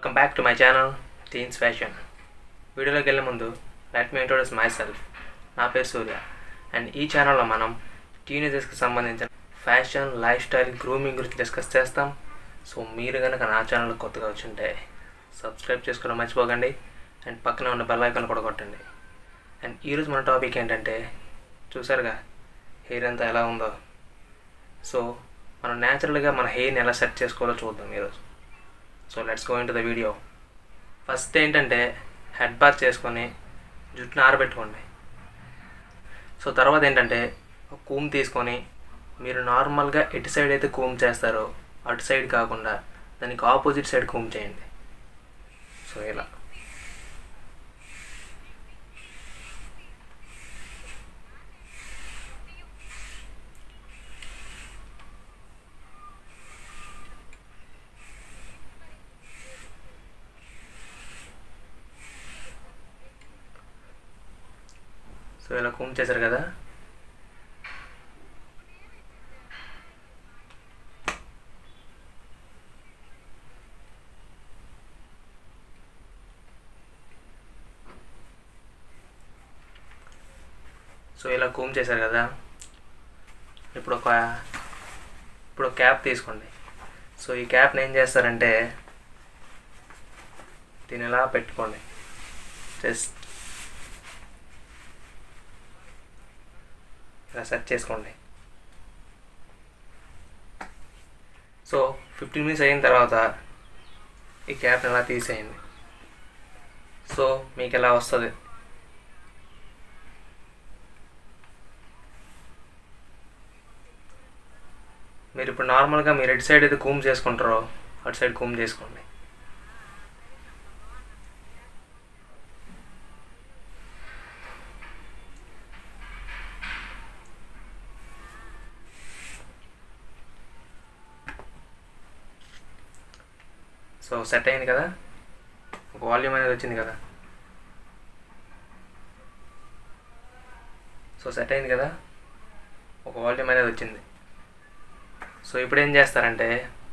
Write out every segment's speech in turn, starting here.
welcome back to my channel teens fashion వీడియోలోకి వెళ్ళే ముందు let me introduce myself నా పేరు సూర్య అండ్ ఈ ఛానల్లో మనం టీనేజర్స్కి సంబంధించిన ఫ్యాషన్ లైఫ్ స్టైల్ గ్రూమింగ్ గురించి డిస్కస్ చేస్తాం సో మీరు కనుక నా ఛానల్ కొత్తగా వచ్చుంటే సబ్స్క్రైబ్ చేసుకోవడం మర్చిపోకండి అండ్ పక్కనే ఉన్న బెల్ ఐకాన్ కూడా కొట్టండి అండ్ ఈరోజు మన టాపిక్ ఏంటంటే చూసారుగా హెయిర్ అంతా ఎలా ఉందో సో మనం న్యాచురల్గా మన హెయిర్ని ఎలా సెట్ చేసుకోవాలో చూద్దాం ఈరోజు so let's go into the video first ఏంటంటే హెడ్ బాత్ చేసుకొని జుట్టుని ఆరబెట్టుకోండి సో తర్వాత ఏంటంటే ఒక కూమ్ తీసుకొని మీరు నార్మల్గా ఎటు సైడ్ అయితే కూమ్ చేస్తారో అటు సైడ్ కాకుండా దానికి ఆపోజిట్ సైడ్ కూమ్ చేయండి సో ఇలా సో ఇలా కూమ్ చేశారు కదా సో ఇలా కూమ్ చేశారు కదా ఇప్పుడు ఒక ఇప్పుడు ఒక క్యాప్ తీసుకోండి సో ఈ క్యాప్ని ఏం చేస్తారంటే దీని ఇలా పెట్టుకోండి జస్ట్ ఇలా సెట్ చేసుకోండి సో ఫిఫ్టీన్ మినిట్స్ అయిన తర్వాత ఈ క్యాప్ని ఎలా తీసేయండి సో మీకు ఎలా వస్తుంది మీరు ఇప్పుడు నార్మల్గా మీరు ఎటు సైడ్ అయితే కూమ్ చేసుకుంటారో అటు సైడ్ కూమ్ చేసుకోండి సో సెట్ అయింది కదా ఒక వాల్యూమ్ అనేది వచ్చింది కదా సో సెట్ అయింది కదా ఒక వాల్యూమ్ అనేది వచ్చింది సో ఇప్పుడు ఏం చేస్తారంటే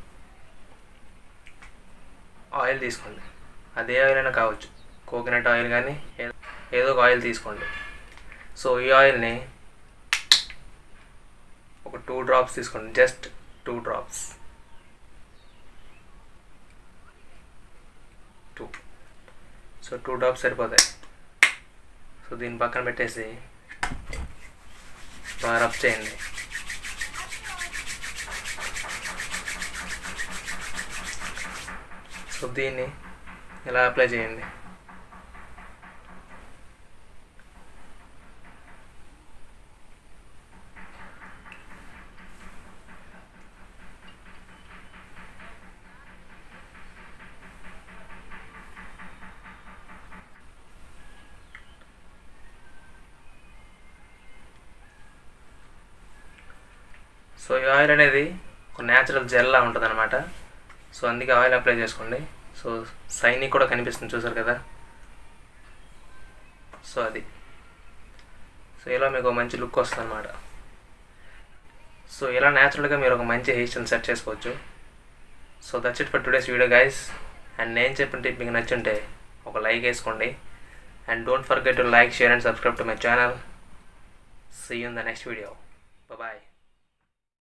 ఆయిల్ తీసుకోండి అదే ఆయిల్ అయినా కావచ్చు కోకోనట్ ఆయిల్ కానీ ఏదో ఒక ఆయిల్ తీసుకోండి సో ఈ ఆయిల్ని ఒక టూ డ్రాప్స్ తీసుకోండి just two drops two so two drops సరిపోతాయి సో దీని పక్కన పెట్టేసి బాగా రబ్ చేయండి సో దీన్ని ఇలా అప్లై చేయండి సో ఈ ఆయిల్ అనేది ఒక న్యాచురల్ జెల్లా ఉంటుంది అనమాట సో అందుకే ఆయిల్ అప్లై చేసుకోండి సో సైనిక్ కూడా కనిపిస్తుంది చూసారు కదా సో అది సో ఇలా మీకు మంచి లుక్ వస్తుంది అనమాట సో ఇలా న్యాచురల్గా మీరు ఒక మంచి హెయిర్ స్టైల్ సెట్ చేసుకోవచ్చు so that's it for today's video guys and నేను చెప్పిన టిప్ మీకు నచ్చుంటే ఒక లైక్ వేసుకోండి and don't forget to like share and subscribe to my channel see you in the next video bye